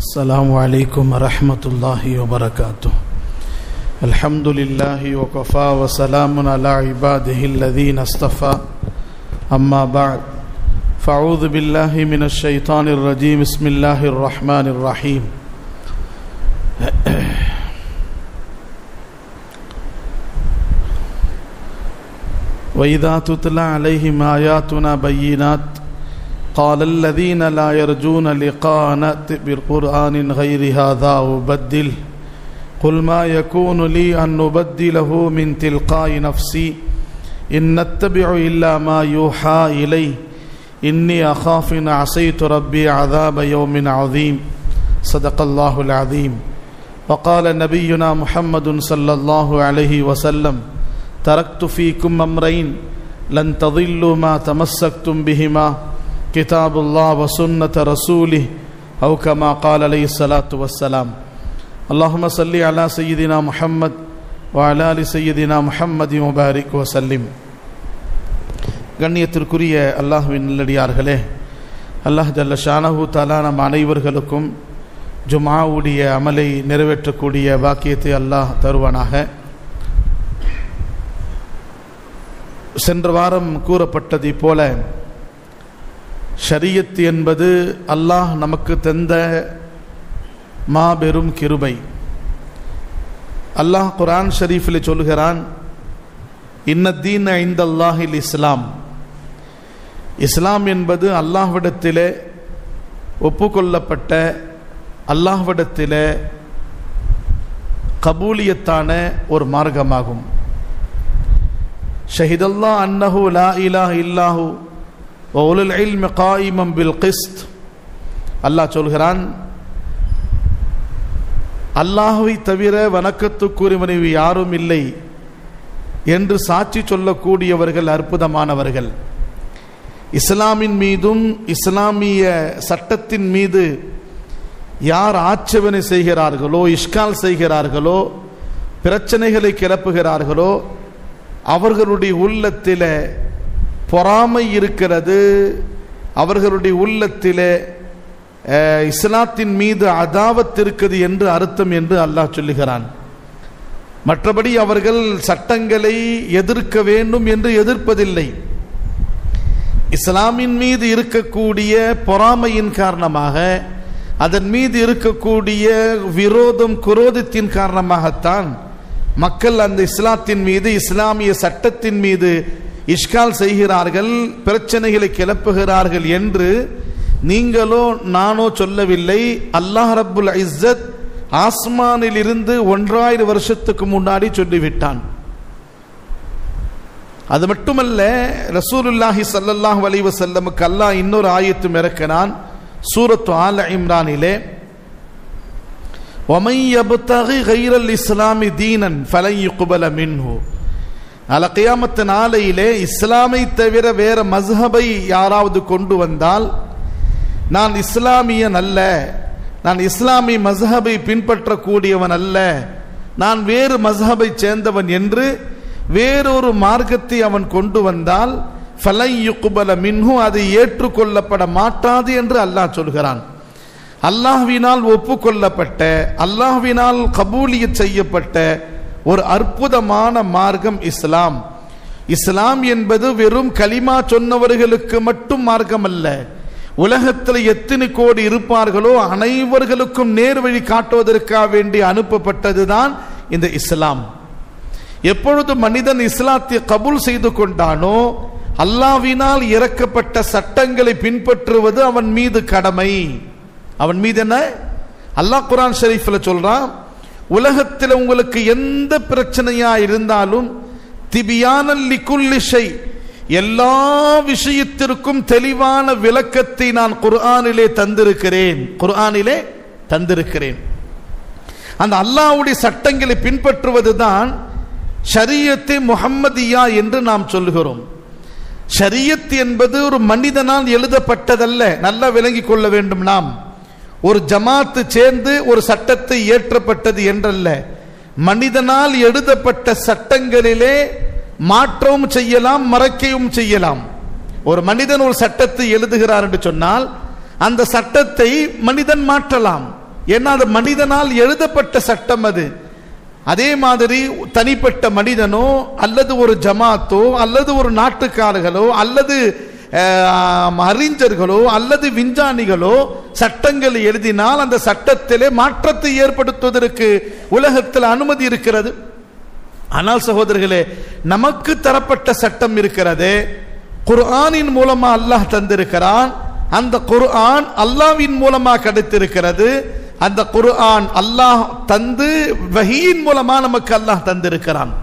السلام عليكم ورحمة الله وبركاته الحمد لله وكفى وسلام على عباده الذين اصطفى أما بعد فأعوذ بالله من الشيطان الرجيم بسم الله الرحمن الرحيم وإذا تتلى عليهم آياتنا بينات قال الذين لا يرجون لقاءنا ائت بقرآن غير هذا أبدل قل ما يكون لي أن أبدله من تلقاء نفسي إن نتبع إلا ما يوحى إلي إني أخاف إن عصيت ربي عذاب يوم عظيم صدق الله العظيم وقال نبينا محمد صلى الله عليه وسلم تركت فيكم أمرين لن تضلوا ما تمسكتم بهما كتاب الله وسنة رسوله أو كما قال عليه الصلاة والسلام اللهم صل على سيدنا محمد وعلى آل سيدنا محمد وبارك وسلم கண்ணியத்திற்குரிய அல்லாஹுவின் நல்லடியார்களே அல்லாஹ் ஜல்ல ஷானஹு தாலா நம் அனைவர்களுக்கும் ஜுமாவுடைய அமலை நிறைவேற்றக்கூடிய பாக்கியத்தை அல்லாஹ் தருவானாக சென்ற வாரம் கூறப்பட்டதை போல ஷரியத் என்பது அல்லாஹ் நமக்கு தந்த மாபெரும் கிருபை அல்லாஹ் குரான் ஷரீஃபில் சொல்கிறான் இன்னத்தீன் ஐந்த அல்லாஹில் இஸ்லாம் இஸ்லாம் என்பது அல்லாஹ்விடத்திலே ஒப்புக்கொள்ளப்பட்ட அல்லாஹ்விடத்திலே கபூலியத்தான ஒரு மார்க்கமாகும் ஷஹிதல்லா அன்னஹு லா இலாஹ இல்லாஹு ஒலுல் இல்ம காயிமம் பில் கிஸ்த் அல்லாஹ் சொல்கிறான் அல்லாஹுவை தவிர வணக்கத்துக்குரியவனவு யாரும் இல்லை என்று சாட்சி சொல்லக்கூடியவர்கள் அற்புதமானவர்கள் இஸ்லாமின் மீதும் இஸ்லாமிய சட்டத்தின் மீது யார் ஆட்சேபனை செய்கிறார்களோ இஷ்கால் செய்கிறார்களோ பிரச்சனைகளை கிளப்புகிறார்களோ அவர்களுடைய உள்ளத்தில் பொறாமை இருக்கிறது அவர்களுடைய உள்ளத்தில் இஸ்லாத்தின் மீது அதாவத் இருக்குது என்று அர்த்தம் என்று அல்லாஹ் சொல்லுகிறான் மற்றபடி அவர்கள் சட்டங்களை எதிர்க்க வேண்டும் என்று எதிர்ப்பதில்லை இஸ்லாமின் மீது இருக்கக்கூடிய பொறாமையின் காரணமாக அதன் மீது இருக்கக்கூடிய விரோதம் குரோதத்தின் காரணமாகத்தான் மக்கள் அந்த இஸ்லாத்தின் மீது இஸ்லாமிய சட்டத்தின் மீது இஷ்கால் செய்கிறார்கள் பிரச்சனைகளை கிளப்புகிறார்கள் என்று நீங்களோ நானோ சொல்லவில்லை அல்லாஹ் ரப்புல் இஸ்ஸத் ஆஸ்மானில் இருந்து ஒன்றாயிரம் வருஷத்துக்கு முன்னாடி சொல்லிவிட்டான் அது மட்டுமல்ல ரசூலுல்லாஹி சல்லல்லாஹ் வலிவ செல்லமுக்கு அல்லாஹ் இன்னொரு ஆயத்தும் இறக்கினான் சூரத்து ஆல இம்ரானிலே ஒமை யபுத்தகி கைரல் இஸ்லாமி தீனன் ஃபலை குபல மின்ஹு அல கியாமத்து நாளையிலே இஸ்லாமை தவிர வேற மஸ்ஹபை யாராவது கொண்டு வந்தால் நான் இஸ்லாமியன் அல்ல நான் இஸ்லாமிய மஸ்ஹபை பின்பற்றக்கூடியவன் அல்ல நான் வேறு மஸ்ஹபை சேர்ந்தவன் என்று வேறொரு மார்க்கத்தை அவன் கொண்டு வந்தால் ஃபலை யுக்குபல மின்ஹு அது ஏற்றுக்கொள்ளப்பட மாட்டாது என்று அல்லாஹ் சொல்கிறான் அல்லாஹ்வினால் ஒப்புக்கொள்ளப்பட்ட அல்லாஹ்வினால் கபூலிய செய்யப்பட்ட ஒரு அற்புதமான மார்க்கம் இஸ்லாம் இஸ்லாம் என்பது வெறும் கலிமா சொன்னவர்களுக்கு மட்டும் மார்க்கம் அல்ல உலகத்தில் எத்தனை கோடி இருப்பார்களோ அனைவர்களுக்கும் நேர்வழி காட்டுவதற்காக வேண்டி அனுப்பப்பட்டதுதான் இந்த இஸ்லாம் எப்பொழுது மனிதன் இஸ்லாத்தை கபூல் செய்து கொண்டானோ அல்லாவினால் இறக்கப்பட்ட சட்டங்களை பின்பற்றுவது அவன் மீது கடமை அவன் மீது என்ன அல்லாஹ் குரான் ஷரீஃபில் சொல்றான் உலகத்தில் உங்களுக்கு எந்த பிரச்சனையா இருந்தாலும் திபியானல்லி குல்லிஷை எல்லா விஷயத்திற்கும் தெளிவான விளக்கத்தை நான் குர்ஆனிலே தந்திருக்கிறேன் குர்ஆனிலே தந்திருக்கிறேன் அந்த அல்லாவுடைய சட்டங்களை பின்பற்றுவதுதான் ஷரியத்தை முகம்மதியா என்று நாம் சொல்கிறோம் ஷரியத் என்பது ஒரு மனிதனால் எழுதப்பட்டதல்ல நல்லா விளங்கிக் கொள்ள வேண்டும் நாம் ஒரு ஜமாத்து சேர்ந்து ஒரு சட்டத்தை ஏற்றப்பட்டது என்றல்ல மனிதனால் எழுதப்பட்ட சட்டங்களிலே மாற்றவும் செய்யலாம் மறைக்கவும் செய்யலாம் ஒரு மனிதன் ஒரு சட்டத்தை எழுதுகிறார் என்று சொன்னால் அந்த சட்டத்தை மனிதன் மாற்றலாம் ஏன்னா அது மனிதனால் எழுதப்பட்ட சட்டம் அது அதே மாதிரி தனிப்பட்ட மனிதனோ அல்லது ஒரு ஜமாத்தோ அல்லது ஒரு நாட்டுக்காரர்களோ அல்லது அஹ், அறிஞர்களோ அல்லது விஞ்ஞானிகளோ சட்டங்கள் எழுதினால் அந்த சட்டத்திலே மாற்றத்தை ஏற்படுத்துவதற்கு உலகத்தில் அனுமதி இருக்கிறது ஆனால் சகோதரர்களே நமக்கு தரப்பட்ட சட்டம் இருக்கிறதே குர்ஆனின் மூலமா அல்லாஹ் தந்திருக்கிறான் அந்த குர்ஆன் அல்லாஹ்வின் மூலமா கிடைத்திருக்கிறது அந்த குர்ஆன் அல்லாஹ் தந்து வஹீயின் மூலமா நமக்கு அல்லாஹ் தந்திருக்கிறான்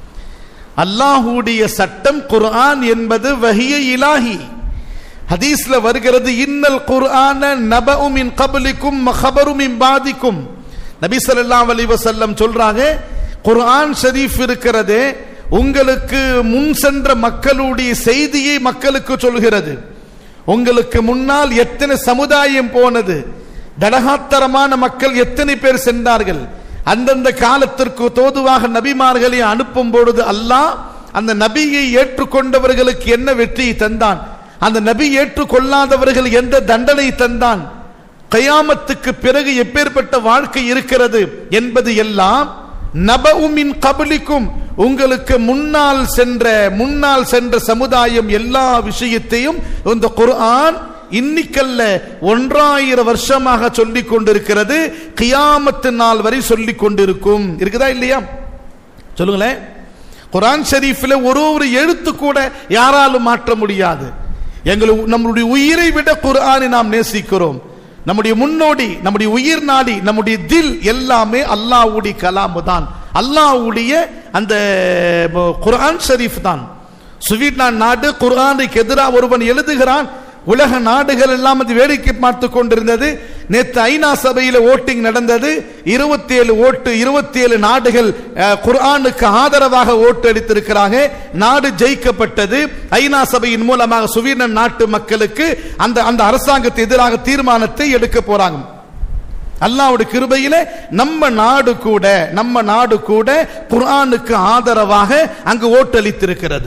அல்லாஹுடைய சட்டம் குர்ஆன் என்பது வஹிய இலாஹி ஹதீஸ்ல வருகிறது இன்னல் குர்ஆன நபஉ மின் கப்லிக்கும் மஹபரு மின் பாதிக்கும் நபி ஸல்லல்லாஹு அலைஹி வஸல்லம் சொல்றாங்க குர்ஆன் ஷரீஃப் இருக்கிறதே உங்களுக்கு முன் சென்ற மக்களுடைய செய்தியை மக்களுக்கு சொல்கிறது உங்களுக்கு முன்னால் எத்தனை சமுதாயம் போனது தடகாத்தரமான மக்கள் எத்தனை பேர் சென்றார்கள் அந்தந்த காலத்திற்கு தோதுவாக நபிமார்களை அனுப்பும் பொழுது அல்லாஹ் அந்த நபியை ஏற்றுக்கொண்டவர்களுக்கு என்ன வெற்றியை தந்தான் அந்த நபி ஏற்றுக்கொள்ளாதவர்கள் எந்த தண்டனை தந்தான் கயாமத்துக்கு பிறகு எப்பேற்பட்ட வாழ்க்கை இருக்கிறது என்பது எல்லாம் நபஉமின் கபலிக்கும் உங்களுக்கு முன்னால் சென்ற முன்னால் சென்ற சமுதாயம் எல்லா விஷயத்தையும் இந்த குர்ஆன் இன்னிக்கல்ல ஒன்றாயிரம் வருஷமாக சொல்லிக் கொண்டிருக்கிறது கியாமத்து நாள் வரை சொல்லிக் கொண்டிருக்கும் இருக்குதா இல்லையா சொல்லுங்களேன் குர்ஆன் ஷரீஃபில் ஒரு ஒரு எழுத்து கூட யாராலும் மாற்ற முடியாது எங்களுக்கு நம்மளுடைய உயிரை விட குர்ஆனை நாம் நேசிக்கிறோம் நம்முடைய முன்னோடி நம்முடைய உயிர் நாடி நம்முடைய தில் எல்லாமே அல்லாஹ்வுடைய கலாமு தான் அல்லாஹ்வுடைய அந்த குர்ஆன் ஷரீஃப் தான் சுவீட்லாந்து நாடு குர்ஆனுக்கு எதிராக ஒருவன் எழுதுகிறான் உலக நாடுகள் எல்லாம் அது வேடிக்கை பார்த்து கொண்டிருந்தது நேற்று ஐநா சபையில் ஓட்டிங் நடந்தது இருபத்தி ஏழு ஓட்டு இருபத்தி ஏழு நாடுகள் அஹ், குர்ஆனுக்கு ஆதரவாக ஓட்டு அளித்திருக்கிறாங்க நாடு ஜெயிக்கப்பட்டது ஐநா சபையின் மூலமாக சுவீடன் நாட்டு மக்களுக்கு அந்த அந்த அரசாங்கத்து எதிராக தீர்மானத்தை எடுக்க போறாங்க அல்லாஹ்வுடைய கிருபையிலே நம்ம நாடு கூட நம்ம நாடு கூட குர்ஆனுக்கு ஆதரவாக அங்கு ஓட்டளித்திருக்கிறது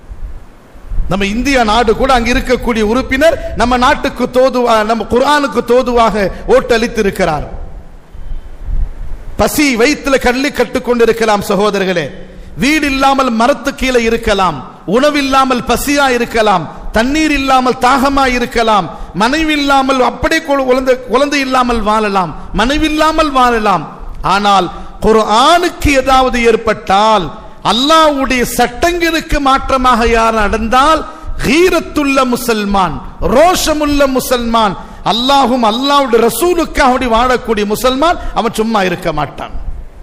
நம்ம இந்திய நாடு கூட அங்க இருக்கக்கூடிய உறுப்பினர் நம்ம நாட்டுக்கு தோதுவா நம்ம குர்ஆனுக்கு தோதுவாக ஓட்டளித்திருக்கிறார் பசி வயிற்றுல கள்ளி கட்டுக்கொண்டிருக்கலாம் சகோதரர்களே வீடு இல்லாமல் மரத்து கீழே இருக்கலாம் உணவில்லாமல் பசியா இருக்கலாம் தண்ணீர் இல்லாமல் தாகமா இருக்கலாம் மனைவி இல்லாமல் அப்படியே கொ- குழந்தை குழந்தை இல்லாமல் வாழலாம் மனைவி இல்லாமல் வாழலாம் ஆனால் குர்ஆனுக்கு ஏதாவது ஏற்பட்டால் அல்லாஹ்வுடைய சட்டங்களுக்கு மாற்றமாக யார் நடந்தால் ஹீரத்துள்ள முசல்மான் ரோஷமுள்ள முசல்மான் அல்லாஹும் அல்லாஹ்வுடைய ரசூலுக்காக வாழக்கூடிய முசல்மான் அவன் சும்மா இருக்க மாட்டான்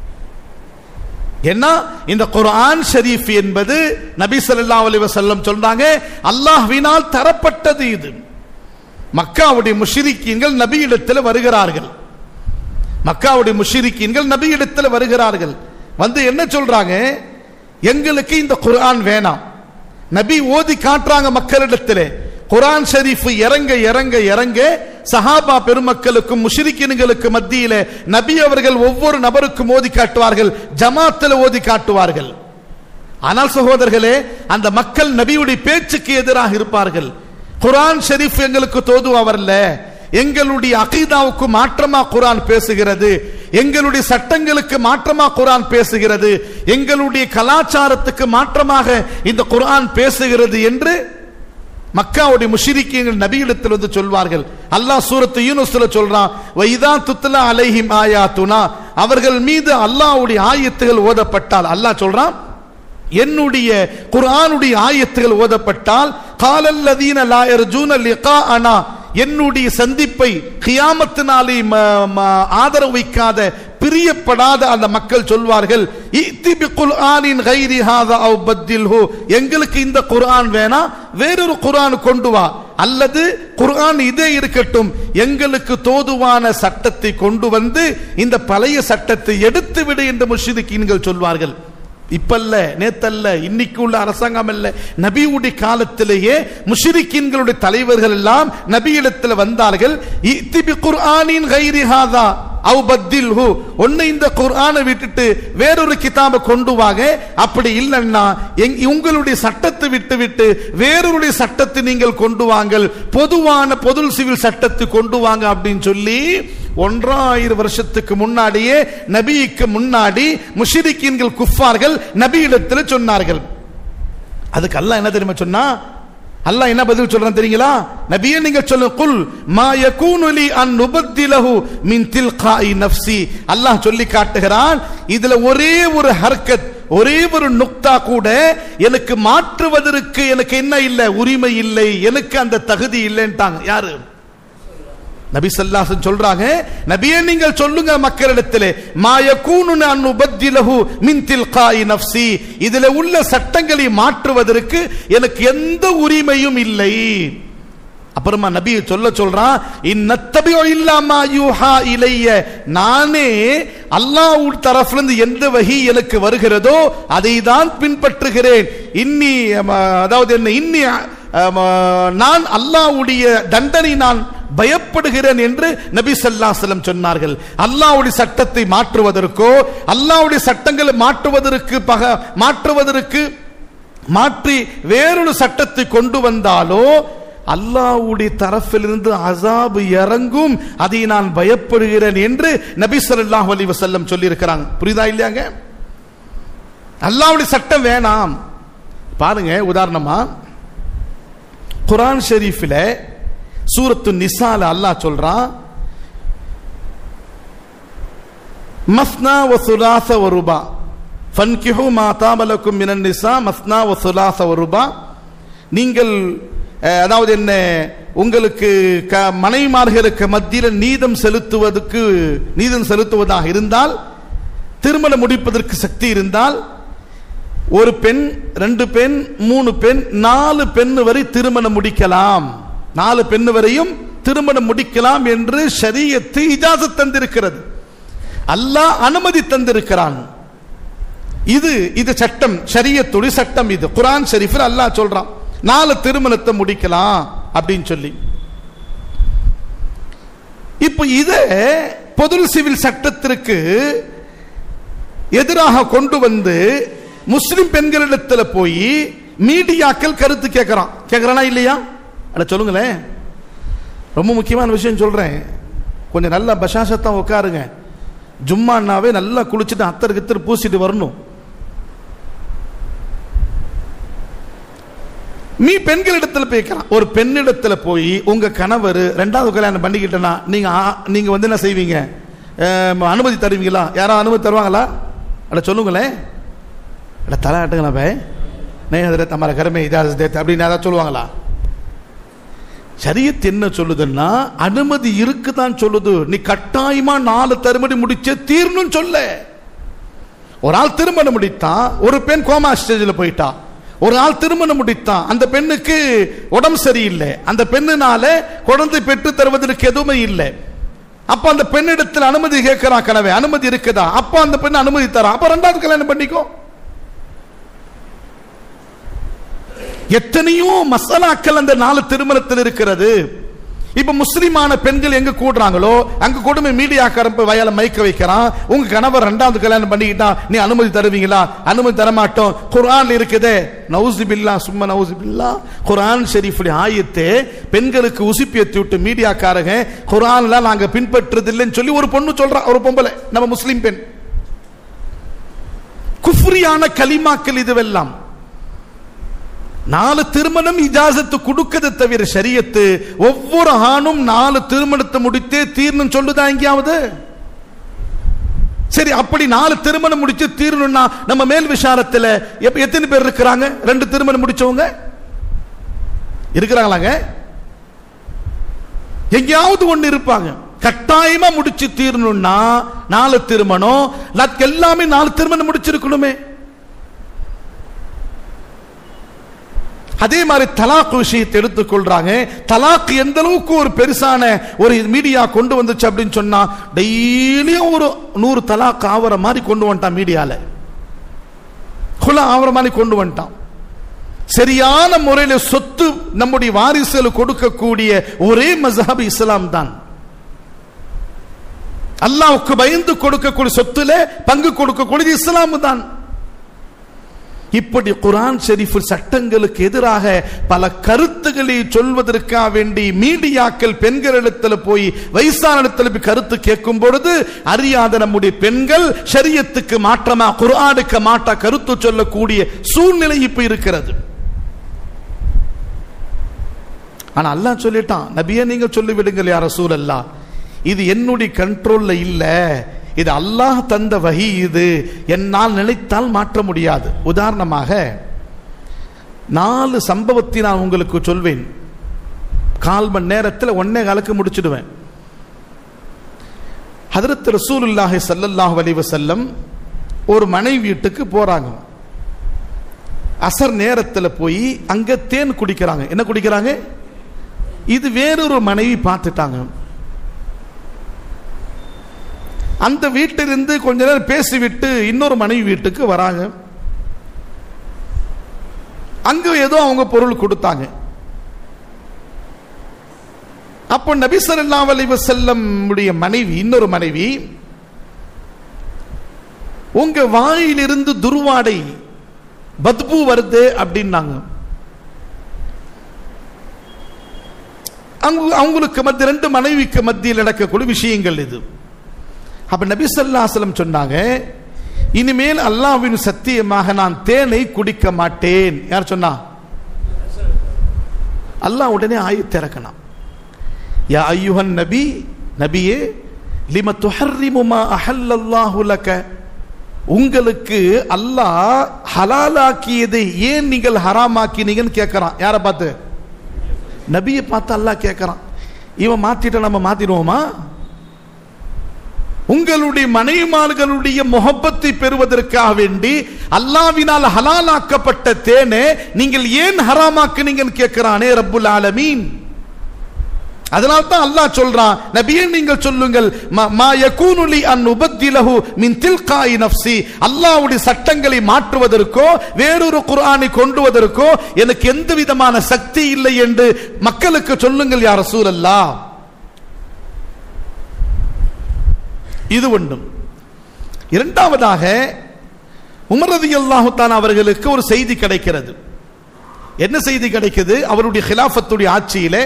ஏன்னா இந்த குர்ஆன் ஷரீஃப் என்பது நபி ஸல்லல்லாஹு அலைஹி வஸல்லம் சொல்றாங்க அல்லாஹ்வினால் தரப்பட்டது இது மக்காவுடைய முஷ்ரிக்கீன்கள் நபியிடத்தில் வருகிறார்கள் மக்காவுடைய முஷ்ரிக்கீன்கள் நபியிடத்தில் வருகிறார்கள் வந்து என்ன சொல்றாங்க எங்களுக்கு இந்த குர்ஆன் வேணாம் நபி ஓதி காட்டுறாங்க மக்களிடத்திலே குர்ஆன் ஷரீஃப் இறங்க இறங்க இறங்க சஹாபா பெருமக்களுக்கும் முஷ்ரிக்கீன்களுக்கு மத்தியிலே நபி அவர்கள் ஒவ்வொரு நபருக்கும் ஓதி காட்டுவார்கள் ஜமாத்தில் ஓதி காட்டுவார்கள் ஆனால் சகோதரர்களே அந்த மக்கள் நபியுடைய பேச்சுக்கு எதிராக இருப்பார்கள் குர்ஆன் ஷரீஃப் எங்களுக்கு தோதுவா வரல எங்களுடைய அகீதாவுக்கு மாற்றமா குர்ஆன் பேசுகிறது எங்களுடைய சட்டங்களுக்கு மாற்றமா குர்ஆன் பேசுகிறது எங்களுடைய கலாச்சாரத்துக்கு மாற்றமாக இந்த குர்ஆன் பேசுகிறது என்று மக்காவுடைய முஷிரிக்கீங்கள் நபியிடத்தில் வந்து சொல்வார்கள் அல்லாஹ் சூரத்து யூனுஸ்ல சொல்றான் வைதா துத்லா அலைஹிம் ஆயாத்துனா அவர்கள் மீது அல்லாஹ்வுடைய ஆயத்துகள் ஓதப்பட்டால் அல்லாஹ் சொல்றான் என்னுடைய குர்ஆனுடைய ஆயத்துகள் ஓதப்பட்டால் காலல்லதீன லா யர்ஜூன லிகாஅனா என்னுடைய சந்திப்பை கியாமத்தினாலே ம- ம- ஆதரவு வைக்காத பிரியப்படாத அந்த மக்கள் சொல்வார்கள் இத்தி பி குர்ஆனின் கைரி ஹாதா அவ் பத்தில்ஹு எங்களுக்கு இந்த குர்ஆன் வேணா வேறொரு குர்ஆன் கொண்டு வா அல்லது குர்ஆன் இதே இருக்கட்டும் எங்களுக்கு தோதுவான சட்டத்தை கொண்டு வந்து இந்த பழைய சட்டத்தை எடுத்து விடு என்று முஷ்ரிக்கீன்கள் சொல்வார்கள் இப்பல்ல நேத்தல்ல இன்னைக்கு உள்ள அரசாங்கம் அல்ல நபியுடைய காலத்திலேயே முஷ்ரிக்கீன்களுடைய தலைவர்கள் எல்லாம் நபியிடத்தில் வந்தார்கள் இத்தி பி குர்ஆனின் கைரி ஹாதா அவ் பத்தில்ஹு ஒன்னு இந்த குர்ஆனை விட்டுட்டு வேறொரு கிதாபை கொண்டு வாங்க அப்படி இல்லைன்னா எங்- உங்களுடைய சட்டத்தை விட்டு விட்டு வேறொருடைய சட்டத்தை நீங்கள் கொண்டு வாங்கள் பொதுவான பொது சிவில் சட்டத்தை கொண்டு வாங்க அப்படின்னு சொல்லி ஒன்றாயிரம் வருஷத்துக்கு முன்னாடியே நபிக்கு முன்னாடி முஷிரிக்கீன்கள் குஃபார்கள் நபியிடத்தில் சொன்னார்கள் அதுக்கு அல்லாஹ் என்ன தெரியுமா சொன்னா அல்லாஹ் என்ன பதில் சொல்றான் தெரியுங்களா நபியே நீங்க சொல்லுங்க குல் மா யகூனு லி அன் நுபத்திலஹு மின் தில்காஇ நஃப்சி அல்லாஹ் சொல்லி காட்டுகிறான் இதுல ஒரே ஒரு ஹர்கத் ஒரே ஒரு நுக்தா கூட எனக்கு மாற்றுவதற்கு எனக்கு என்ன இல்லை உரிமை இல்லை எனக்கு அந்த தகுதி இல்லைன்ட்டாங்க யாரு நபி ஸல்லல்லாஹு சொல்றாங்க நபியே நீங்கள் சொல்லுங்க மக்களிடத்திலே மா யகூனு அன் உபத்திலஹு மின் தில்காஇ நஃப்சி இதிலே உள்ள சட்டங்களை மாற்றுவதற்கு எனக்கு எந்த உரிமையும் இல்லை அப்புறமா நபி சொல்ல சொல்றான் இன்னத்தபியோ இல்லாமா யூஹா இலைய நானே அல்லாஹ் தரப்புல இருந்து எந்த வகி எனக்கு வருகிறதோ அதை தான் பின்பற்றுகிறேன் இன்னி அம, அதாவது என்ன இன்னி அம, நான் அல்லாஹ்வுடைய தண்டனை நான் பயப்படுகிறேன் என்று நபி ஸல்லல்லாஹு சொன்னார்கள் அல்லாஹ்வுடைய சட்டத்தை மாற்றுவதற்கோ அல்லாஹ்வுடைய சட்டங்களை மாற்றுவதற்கு பக மாற்றுவதற்கு மாற்றி வேறொரு சட்டத்தை கொண்டு வந்தாலோ அல்லாஹ்வுடைய தரப்பிலிருந்து அசாபு இறங்கும் அதை நான் பயப்படுகிறேன் என்று நபி ஸல்லல்லாஹு அலைஹி வஸல்லம் சொல்லி இருக்கிறாங்க புரியுதா இல்லையாங்க அல்லாஹ்வுடைய சட்டம் வேணாம் பாருங்க உதாரணமா குர்ஆன் ஷெரீஃபில் சூரத்து நிசால அல்லாஹ் சொல்றான் மஸ்னா வ சுலாச வ ருபா ஃபன்கிஹு மா தாபலக்கும் மினன் நிசா மஸ்னா வ சுலாச வ ருபா நீங்கள் அஹ், அதாவது என்ன உங்களுக்கு க மனைமார்களுக்கு மத்தியில் நீதம் செலுத்துவதற்கு நீதம் செலுத்துவதாக இருந்தால் திருமணம் முடிப்பதற்கு சக்தி இருந்தால் ஒரு பெண் ரெண்டு பெண் மூணு பெண் நாலு பெண் வரை திருமணம் முடிக்கலாம் நாலு பெண் வரையும் திருமணம் முடிக்கலாம் என்று ஷரியத்து இஜாசத் தந்திருக்கிறது அல்லாஹ் அனுமதி தந்திருக்கிறான் இது இது சட்டம் ஷரியத்துடைய சட்டம் இது குர்ஆன் ஷரீஃபில் அல்லாஹ் சொல்றான் நாலு திருமணத்தை முடிக்கலாம் அப்படின்னு சொல்லி இப்போ இத பொது சிவில் சட்டத்திற்கு எதிராக கொண்டு வந்து முஸ்லிம் பெண்களிடத்தில் போய் மீடியாக்கள் கருத்து கேட்கறான் கேட்கறானா இல்லையா அட சொல்லுங்களேன் ரொம்ப முக்கியமான விஷயம் சொல்றேன் கொஞ்சம் நல்லா பஷாசத்தா உட்காருங்க ஜும்மானாவே நல்லா குளிச்சுட்டு அத்தர் கித்தர் பூசிட்டு வரணும் நீ பெண்களிடத்துல போய்க்கலாம் ஒரு பெண்ணிடத்துல போய் உங்க கணவர் ரெண்டாவது கல்யாணம் பண்ணிக்கிட்டனா நீங்க ஆ- நீங்க வந்து என்ன செய்வீங்க அஹ், அனுமதி தருவீங்களா யாரும் அனுமதி தருவாங்களா அட சொல்லுங்களேன் அட தலை ஆட்டுங்களா பே நேதர தமர கருமை இஜாஸ் தேத் அப்படின்னு யாராவது சொல்லுவாங்களா சரியத் என்ன சொல்லுதுன்னா அனுமதி இருக்குதான் சொல்லுது நீ கட்டாயமா நாலு தருமடி முடிச்ச தீர்ணும் சொல்ல ஒரு ஆள் திருமணம் முடித்தான் ஒரு பெண் கோமா ஸ்டேஜில் போயிட்டா ஒரு ஆள் திருமணம் முடித்தான் அந்த பெண்ணுக்கு உடம்பு சரியில்லை அந்த பெண்ணுனால குழந்தை பெற்று தருவதற்கு எதுவுமே இல்லை அப்ப அந்த பெண்ணிடத்தில் அனுமதி கேட்கிறான் கனவே அனுமதி இருக்குதா அப்ப அந்த பெண் அனுமதி தரா அப்ப ரெண்டாவது கல்யாணம் பண்ணிக்கோ எத்தனையோ மசாலாக்கள் அந்த நாலு திருமணத்தில் இருக்கிறது இப்ப முஸ்லிமான பெண்கள் எங்க கூடுறாங்களோ அங்க கொடுமை மீடியாக்காரன் போய் வயல மைக்க வைக்கிறான் உங்க கணவர் ரெண்டாவது கல்யாணம் பண்ணிக்கிட்டா நீ அனுமதி தருவீங்களா அனுமதி தர மாட்டோம் குர்ஆன் இருக்குதே நவுசு பில்லா சும்மா நவுசு பில்லா குர்ஆன் ஷெரீஃபுடைய ஆயத்தே பெண்களுக்கு உசுப்பி ஏத்தி விட்டு மீடியாக்காரங்க குர்ஆன்ல நாங்க பின்பற்றுறது இல்லைன்னு சொல்லி ஒரு பொண்ணு சொல்றா ஒரு பொம்பளை நம்ம முஸ்லிம் பெண் குஃப்ரியான கலிமாக்கள் இதுவெல்லாம் நாலு திருமணம் இஜாசத்து கொடுக்கதை தவிர ஷரியத்து ஒவ்வொரு ஆணும் நாலு திருமணத்தை முடித்தே தீர்ணும் சொல்லுதா எங்கேயாவது சரி அப்படி நாலு திருமணம் முடிச்சு தீரணும்னா நம்ம மேல் விசாரத்துல எப்ப எத்தனை பேர் இருக்கிறாங்க ரெண்டு திருமணம் முடிச்சவங்க இருக்கிறாங்களாங்க எங்கேயாவது ஒண்ணு இருப்பாங்க கட்டாயமா முடிச்சு தீரணும்னா நாலு திருமணம் லக் எல்லாமே நாலு திருமணம் முடிச்சிருக்கணுமே அதே மாதிரி தலாக் விஷயத்தை எடுத்துக்கொள்றாங்க தலாக் எந்த அளவுக்கு ஒரு பெருசான ஒரு மீடியா கொண்டு வந்துச்சு அப்படின்னு சொன்னா டெய்லியும் ஒரு நூறு தலாக் ஆவற மாதிரி கொண்டு வந்துட்டான் மீடியால குல ஆவற மாதிரி கொண்டு வந்துட்டான் சரியான முறையில் சொத்து நம்முடைய வாரிசுகள் கொடுக்கக்கூடிய ஒரே மசஹப் இஸ்லாம் தான் அல்லாஹ்வுக்கு பயந்து கொடுக்கக்கூடிய சொத்துல பங்கு கொடுக்கக்கூடியது இஸ்லாம் தான் இப்படி குரான் ஷெரீஃப் சட்டங்களுக்கு எதிராக பல கருத்துக்களை சொல்வதற்காக வேண்டி மீடியாக்கள் பெண்களிடத்தில் போய் வயசான இடத்துல போய் கருத்து கேட்கும் பொழுது அறியாத நம்முடைய பெண்கள் ஷரியத்துக்கு மாற்றமா குர்ஆனுக்கு மாற்றா கருத்து சொல்லக்கூடிய சூழ்நிலை இப்ப இருக்கிறது ஆனா அல்லாஹ் சொல்லிட்டான் நபியே நீங்க சொல்லி விடுங்கள் யார் ரசூல் அல்லா இது என்னுடைய கண்ட்ரோல்ல இல்ல இது அல்லாஹ் தந்த வகி இது என்னால் நினைத்தால் மாற்ற முடியாது உதாரணமாக நாலு சம்பவத்தை நான் உங்களுக்கு சொல்வேன் கால் மணி நேரத்தில் ஒன்னே காலுக்கு முடிச்சிடுவேன் ஹதரத் ரசூலுல்லாஹி ஸல்லல்லாஹு அலைஹி வஸல்லம் ஒரு மனைவி வீட்டுக்கு போறாங்க அசர் நேரத்தில் போய் அங்க தேன் குடிக்கிறாங்க என்ன குடிக்கிறாங்க இது வேறொரு மனைவி பார்த்துட்டாங்க அந்த வீட்டிலிருந்து கொஞ்ச நேரம் பேசிவிட்டு இன்னொரு மனைவி வீட்டுக்கு வராங்க அங்க ஏதோ அவங்க பொருள் கொடுத்தாங்க அப்போ நபி ஸல்லல்லாஹு அலைஹி வஸல்லம் உடைய மனைவி இன்னொரு மனைவி உங்க வாயிலிருந்து துர்வாடை பத்பு வருது அப்படின்னாங்க அவங்க அவங்களுக்கு மத்திய ரெண்டு மனைவிக்கு மத்தியில் நடக்கக்கூடிய விஷயங்கள் இது அப்ப நபி ஸல்லல்லாஹு சொன்னாங்க இனிமேல் அல்லாஹ்வின் சத்தியமாக நான் தேனை குடிக்க மாட்டேன் யார் சொன்னா அல்லாஹ் உடனே ஆயு திறக்கணும் யா ஐயுஹன் நபி நபியே லிம துஹர்ரிமு மா அஹல்லல்லாஹு லக உங்களுக்கு அல்லாஹ் ஹலாலாக்கியதை ஏன் நீங்கள் ஹராமாக்கினீங்கன்னு கேட்கறான் யாரை பார்த்து நபியை பார்த்து அல்லாஹ் கேட்கறான் இவன் மாத்திட்ட நம்ம மாத்திடுவோமா உங்களுடைய மனைவிமார்களுடைய முகப்பத்தை பெறுவதற்காக வேண்டி அல்லாவினால் ஹலாலாக்கப்பட்ட தேனே நீங்கள் ஏன் ஹராமாக்குனீங்கன்னு கேட்கிறானே ரப்புல் ஆலமீன் அதனால தான் அல்லாஹ் சொல்றான் நபியே நீங்கள் சொல்லுங்கள் ம- மா யகூனு லி அன் உபத்திலஹு மின் தில்காய் நஃப்சி அல்லாஹ்வுடைய சட்டங்களை மாற்றுவதற்கோ வேறொரு குர்ஆனை கொண்டுவதற்கோ எனக்கு எந்த விதமான சக்தி இல்லை என்று மக்களுக்கு சொல்லுங்கள் யார் ரசூலல்லாஹ் இது ஒன்றும் இரண்டாவதாக உமர் ரலியல்லாஹு தஆலா அவர்களுக்கு ஒரு செய்தி கிடைக்கிறது என்ன செய்தி கிடைக்குது அவருடைய ஹிலாஃபத்துடைய ஆட்சியிலே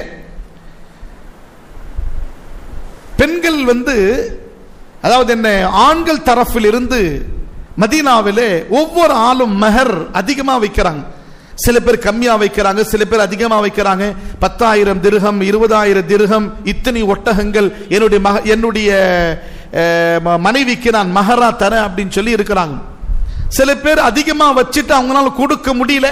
பெண்கள் வந்து அதாவது என்ன ஆண்கள் தரப்பில் இருந்து மதீனாவிலே ஒவ்வொரு ஆளும் மஹர் அதிகமா வைக்கிறாங்க சில பேர் கம்மியா வைக்கிறாங்க சில பேர் அதிகமா வைக்கிறாங்க பத்தாயிரம் திருகம் இருபதாயிரம் திருகம் இத்தனை ஒட்டகங்கள் என்னுடைய மக என்னுடைய அஹ், ம- மனைவிக்கு நான் மகரா தரேன் அப்படின்னு சொல்லி இருக்கிறாங்க சில பேர் அதிகமா வச்சுட்டு அவங்களால கொடுக்க முடியல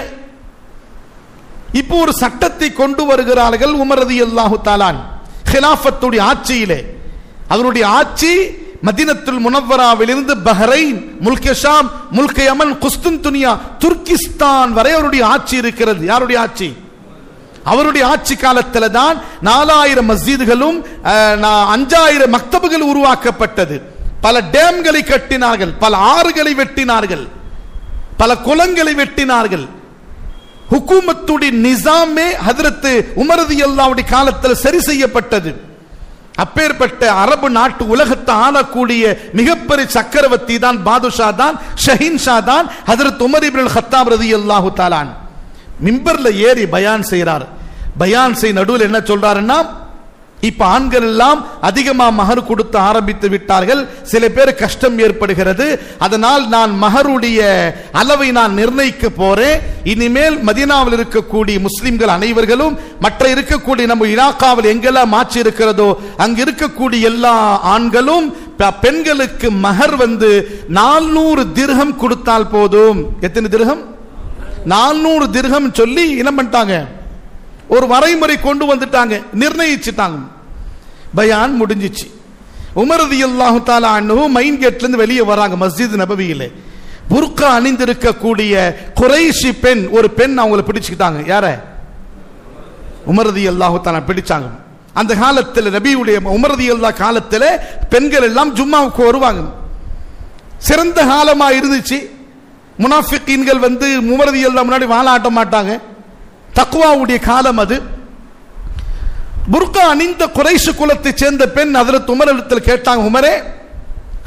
இப்போ ஒரு சட்டத்தை கொண்டு வருகிறார்கள் உமர் ரலியல்லாஹு தாலான் ஹிலாஃபத்துடைய ஆட்சியிலே அவருடைய ஆட்சி மதினத்துல் முனவராவிலிருந்து பஹ்ரைன் முல்கே ஷாம் முல்கே யமன் குஸ்துன்துனியா துர்கிஸ்தான் வரை அவருடைய ஆட்சி இருக்கிறது யாருடைய ஆட்சி அவருடைய ஆட்சி காலத்துல தான் நாலாயிரம் மஸ்ஜிதுகளும் அஹ், நா- அஞ்சாயிரம் மக்தபுகள் உருவாக்கப்பட்டது பல டேம்களை கட்டினார்கள் பல ஆறுகளை வெட்டினார்கள் பல குளங்களை வெட்டினார்கள் ஹுக்கூமத்துடைய நிசாமே ஹதரத்து உமரது அல்லாவுடைய காலத்தில் சரி செய்யப்பட்டது அப்பேற்பட்ட அரபு நாட்டு உலகத்தை ஆளக்கூடிய மிகப்பெரிய சக்கரவர்த்தி தான் பாதுஷா தான் ஷஹீன் ஷா தான் ஹதரத் உமர் இப்னுல் ஹத்தாப் ரதி அல்லாஹு தாலான் மிம்பர்ல ஏறி பயான் செய்றார் பயான் செய் நடுவில் என்ன சொல்றாருன்னா இப்ப ஆண்கள் எல்லாம் அதிகமா மகர் கொடுத்து ஆரம்பித்து விட்டார்கள் சில பேர் கஷ்டம் ஏற்படுகிறது அதனால் நான் மகருடைய அளவை நான் நிர்ணயிக்க போறேன் இனிமேல் மதீனாவில் இருக்கக்கூடிய முஸ்லிம்கள் அனைவர்களும் மற்ற இருக்கக்கூடிய நம்ம இலாக்காவில் எங்கெல்லாம் மாற்றி இருக்கிறதோ அங்க இருக்கக்கூடிய எல்லா ஆண்களும் ப- பெண்களுக்கு மகர் வந்து நானூறு திர்கம் கொடுத்தால் போதும் எத்தனை திர்கம் நானூறு திர்கம் சொல்லி என்ன பண்ணிட்டாங்க ஒரு வரைமுறை கொண்டு வந்துட்டாங்க நிர்ணயிச்சுட்டாங்க பயான் முடிஞ்சிச்சு உமரது அல்லாஹு தாலா அண்ணு மைன் கேட்ல இருந்து வெளியே வராங்க மஸ்ஜித் நபவியிலே புர்கா அணிந்திருக்கக்கூடிய குறைஷி பெண் ஒரு பெண் அவங்கள பிடிச்சுக்கிட்டாங்க யார உமரதி அல்லாஹு தாலா பிடிச்சாங்க அந்த காலத்தில் நபியுடைய உமரதி அல்லா காலத்தில் பெண்கள் எல்லாம் ஜும்மாவுக்கு வருவாங்க சிறந்த காலமா இருந்துச்சு முனாஃபிக்கீன்கள் வந்து உமரதி அல்லா முன்னாடி வாழாட்ட மாட்டாங்க தக்குவாவுடைய காலம் அது புர்கா அணிந்த குறைஷு குலத்தை சேர்ந்த பெண் அதில் உமரிடத்தில் கேட்டாங்க உமரே